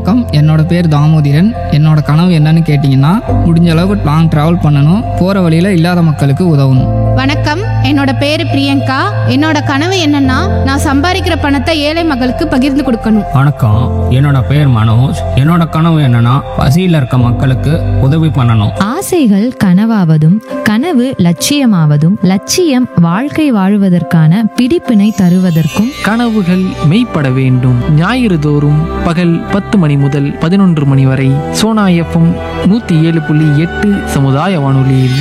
வணக்கம் என்னோட பேர் தாமோதிரன் என்னோட கனவு என்னன்னு கேட்டிங்கன்னா முடிஞ்ச அளவுக்கு லாங் ட்ராவல் பண்ணணும் போகிற வழியில் இல்லாத மக்களுக்கு உதவணும் வணக்கம் என்னோட பேரு பிரியங்கா என்னோட கனவு என்னன்னா நான் சம்பாதிக்கிற பணத்தை ஏழை மக்களுக்கு பகிர்ந்து கொடுக்கணும் வணக்கம் என்னோட பேர் மனோஜ் என்னோட கனவு என்னன்னா பசியில் இருக்க மக்களுக்கு உதவி பண்ணணும் ஆசைகள் கனவாவதும் கனவு லட்சியமாவதும் லட்சியம் வாழ்க்கை வாழுவதற்கான பிடிப்பினை தருவதற்கும் கனவுகள் மெய்ப்பட வேண்டும் ஞாயிறு தோறும் பகல் பத்து மணி முதல் பதினொன்று மணி வரை சோனா எஃப்எம் நூற்றி ஏழு புள்ளி எட்டு சமுதாய வானொலியில்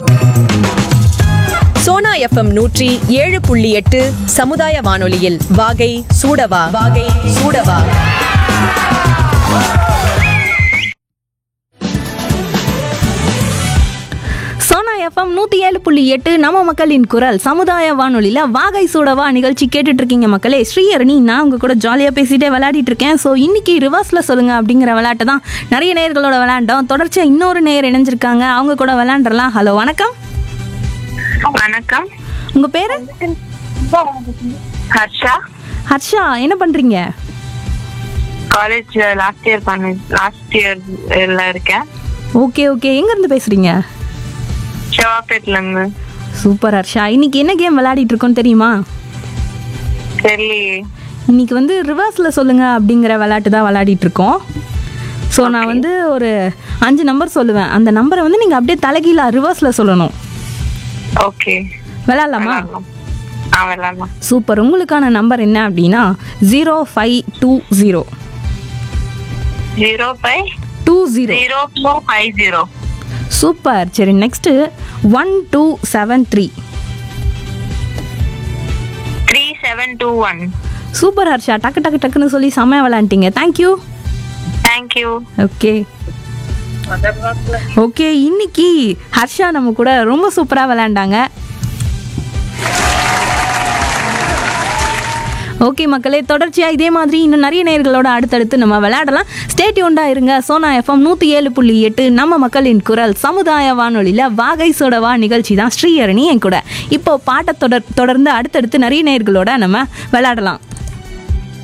சோனா எஃப்எம் நூற்றி ஏழு புள்ளி எட்டு சமுதாய வானொலியில் வாகை சூடவா வாகை சூடவா சோனா எஃப்எம் நூற்றி ஏழு புள்ளி எட்டு நம்ம மக்களின் குரல் சமுதாய வானொலியில் வாகை சூடவா நிகழ்ச்சி கேட்டுட்டு இருக்கீங்க மக்களே ஸ்ரீஹரணி நான் உங்க கூட ஜாலியாக பேசிட்டே விளையாடிட்டு இருக்கேன் ஸோ இன்னைக்கு ரிவர்ஸில் சொல்லுங்க அப்படிங்கிற விளையாட்டை தான் நிறைய நேயர்களோட விளையாண்டோம் தொடர்ச்சியாக இன்னொரு நேயர் இணைஞ்சிருக்காங்க அவங்க கூட விளையாண்டுறலாம் ஹலோ வணக்கம் வணக்கம் உங்கள் பேர் ஹர்ஷா ஹர்ஷா என்ன பண்ணுறீங்க காலேஜ் லாஸ்ட் இயர் பண்ண லாஸ்ட் இயர்ல இருக்கேன் ஓகே ஓகே எங்கேருந்து பேசுகிறீங்க செவாப்பேட்ல இருந்து சூப்பர் ஹர்ஷா இன்னைக்கு என்ன கேம் விளையாடிட்டு இருக்கோம் தெரியுமா தெரியலையே இன்னைக்கு வந்து ரிவர்ஸில் சொல்லுங்க அப்படிங்கிற விளையாட்டு தான் விளையாடிட்டு இருக்கோம் ஸோ நான் வந்து ஒரு அஞ்சு நம்பர் சொல்லுவேன் அந்த நம்பரை வந்து நீங்கள் அப்படியே தலைகீழா ரிவர்ஸில் சொல்லணும் ஓகே விளையாடலாமா ஆ விளாடலாம் சூப்பர் உங்களுக்கான நம்பர் என்ன அப்படின்னா zero five two zero zero five two zero zero four five zero super சரி next one two seven three three seven two one super Harsha டக்கு டக்கு டக்குன்னு சொல்லி செம்மையாக விளையாண்டிங்க தேங்க்யூ தேங்க்யூ ஓகே ஓகே இன்னைக்கு ஹர்ஷா நம்ம கூட ரொம்ப சூப்பராக விளையாண்டாங்க ஓகே மக்களே தொடர்ச்சியாக இதே மாதிரி இன்னும் நிறைய நேர்களோட அடுத்தடுத்து நம்ம விளையாடலாம் ஸ்டேட்யூண்டா இருங்க சோனா எஃப்எம் நூற்றி ஏழு புள்ளி எட்டு நம்ம மக்களின் குரல் சமுதாய வானொலியில் வாகை சோடவா நிகழ்ச்சி தான் ஸ்ரீஹரணி என் கூட இப்போ பாட்டை தொடர் தொடர்ந்து அடுத்தடுத்து நிறைய நேர்களோட நம்ம விளையாடலாம்